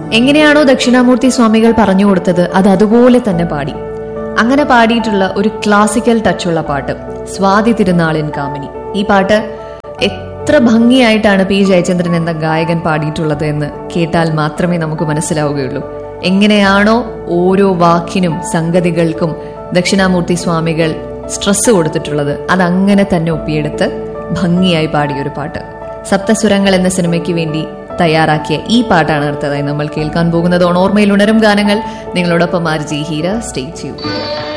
എങ്ങനെയാണോ ദക്ഷിണാമൂർത്തി സ്വാമികൾ പറഞ്ഞു കൊടുത്തത് അത് അതുപോലെ തന്നെ പാടി അങ്ങനെ പാടിയിട്ടുള്ള ഒരു ക്ലാസിക്കൽ ടച്ചുള്ള പാട്ട് സ്വാതി തിരുനാളിൻ കാമിനി ഈ പാട്ട് എത്ര ഭംഗിയായിട്ടാണ് പി ജയചന്ദ്രൻ എന്ന ഗായകൻ പാടിയിട്ടുള്ളത് എന്ന് കേട്ടാൽ മാത്രമേ നമുക്ക് മനസ്സിലാവുകയുള്ളൂ എങ്ങനെയാണോ ഓരോ വാക്കിനും സംഗതികൾക്കും ദക്ഷിണാമൂർത്തി സ്വാമികൾ സ്ട്രെസ് കൊടുത്തിട്ടുള്ളത് അതങ്ങനെ തന്നെ ഒപ്പിയെടുത്ത് ഭംഗിയായി പാടിയ ഒരു പാട്ട് സപ്തസ്വരങ്ങൾ എന്ന സിനിമയ്ക്ക് വേണ്ടി തയ്യാറാക്കിയ ഈ പാട്ടാണ് അടുത്തതായി നമ്മൾ കേൾക്കാൻ പോകുന്നത് ഓണോർമയിൽ ഉണരും ഗാനങ്ങൾ നിങ്ങളോടൊപ്പം ആർ ജി ഹീര സ്റ്റേ ചെയ്യൂ